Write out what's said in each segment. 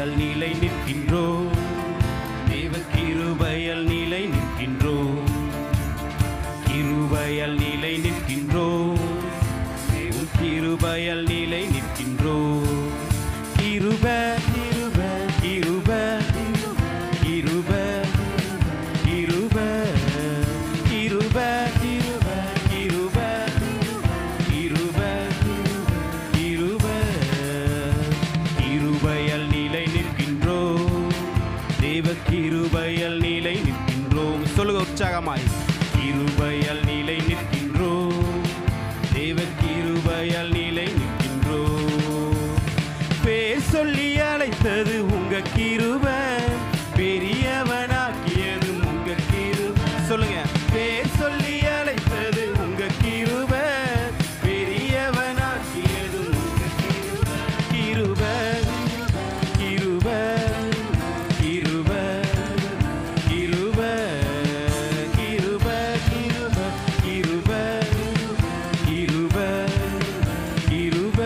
கிருபையால் நிலை நிற்கின்றோம் தேவ கிருபையால் நிலை நிற்கின்றோம் கிருபையால் நிலை நிற்கின்றோம் தேவ கிருபையால் நிலை நிற்கின்றோம் கிருப கிருப கிருப கிருப கிருப கிருப கிருப கிருப கிருப கிருப கிருபையால் நிலை நிற்கின்றோம் தேவ கிருபையால் நிலை நிற்கின்றோம் சொல்லுங்க உற்சாகமாய் கிருபையால் நிலை நிற்கின்றோம் தேவ கிருபையால் நிலை நிற்கின்றோம் பேர் சொல்லி அழைத்தது உங்க கிருப பெரியவனாக்கியது உங்க கிருப சொல்லுங்க பேர் சொல்லி அழைத்தது உங்க கிருப பெரியவனாக்கியது உங்க கிருப கிருப கிருப கிருப கிருப கிருப கிருப கிருப கிருப கிருப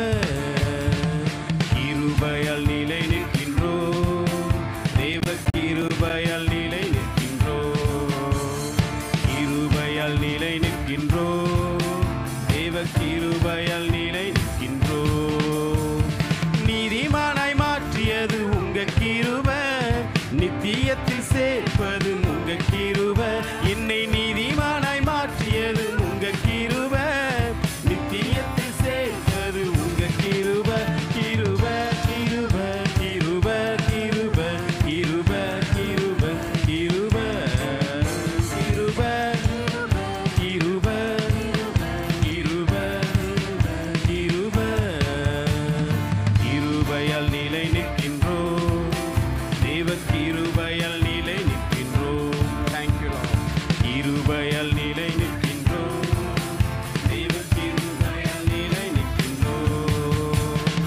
கிருபையால் நிலை நிற்கின்றோம் தேவ கிருபையால் நிலை நிற்கின்றோம் கிருபையால் நிலை நிற்கின்றோம் தேவ கிருபையால் நிலை நிற்கின்றோம் நீதிமானாய் மாற்றியது உங்க கிருப நித்தியத்தில் சேர்ப்பது உங்க கிருப என்னை நீதிமானாய் மாற்றியது உங்க கிருப நித்தியத்தில் சேர்ப்பது உங்க கிருப கிருப கிருப கிருப கிருப கிருப கிருப கிருப கிருப கிருப கிருப கிருப கிருபையால் நிலை நிற்கின்றோம் தேவ கிருபையால் நிலை நிற்கின்றோம் தேங்க்யூ கிருபையால் நிலை நிற்கின்றோம் தேவ கிருபையால் நிலை நிற்கின்றோம்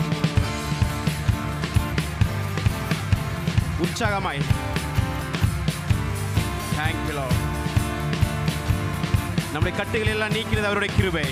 உற்சாகமாய் தேங்க்யூ நம்முடைய கட்டுகள் எல்லாம் நீக்கிறது அவருடைய கிருபை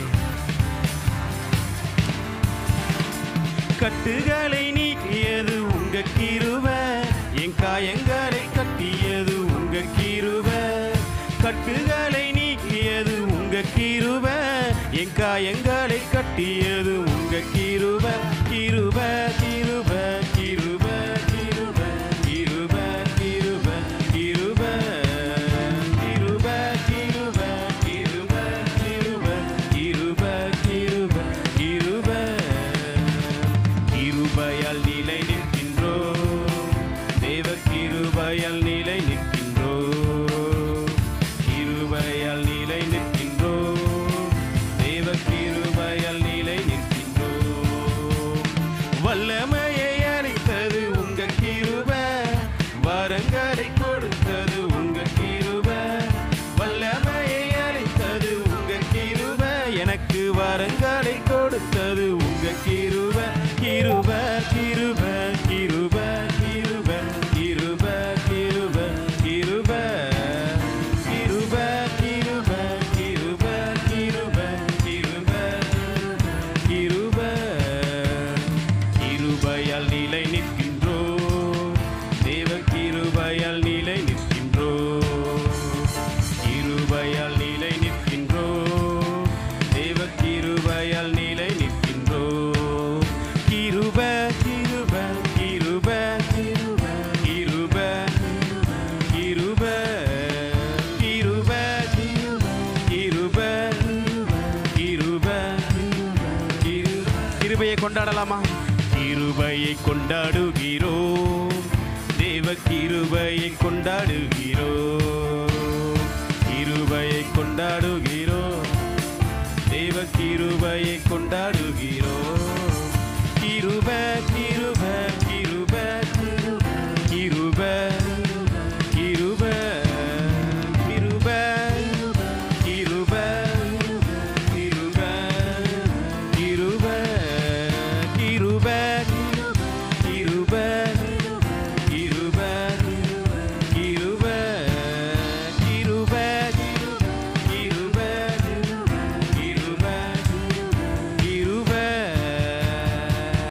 கட்டுகளை நீக்கியது உங்க கிருப என் காயங்களை கட்டியது உங்க கிருப கட்டுகளை நீக்கியது உங்க கிருப என் காயங்களை கட்டியது உங்க கிருப கிருப கிருப கிருப கிருப கிருப கிருப கிருப கிருப கிருப கிருப கிருப கிருப கிருப கிருப கிருபையால் நிலை நிற்கின்றோம் தேவ கிருபையால் நிலை நிற்கின்றோம் கிருபையால் நிலை நிற்கின்றோம் தேவ கிருபையால் நிலை நிற்கின்றோம் வல்லமையை அளித்தது உங்க கிருப வரங்களை கொடுத்தது உங்க கிருப வல்லமையை அளித்தது உங்க கிருப எனக்கு வரங்களை கொடுத்தது உங்க கிருப கிருப கிருப கிருப கிருப கிருப கிருப கிருப கிருப கிருப கிருப கிருப கிருப கிருப கிருபையால் நிலை நிற்கின்றோம் தேவ கிருபையால் நிலை நிற்கின்றோம் கிருபையால் நிலை நிற்கின்றோம் தேவ கிருபையால் நிலை நிற்கின்றோம் கிருப கிருப கிருப கிருப கிருப கிருப கிருப கிருப கிருப கிருப கிருபையை கொண்டாடலாமா கிருபையை கொண்டாடுகிறோம் தேவ கிருபையை கொண்டாடுகிறோம் கிருபையை கொண்டாடுகிறோம் தேவ கிருபையை கொண்டாடுகிறோம் கிருப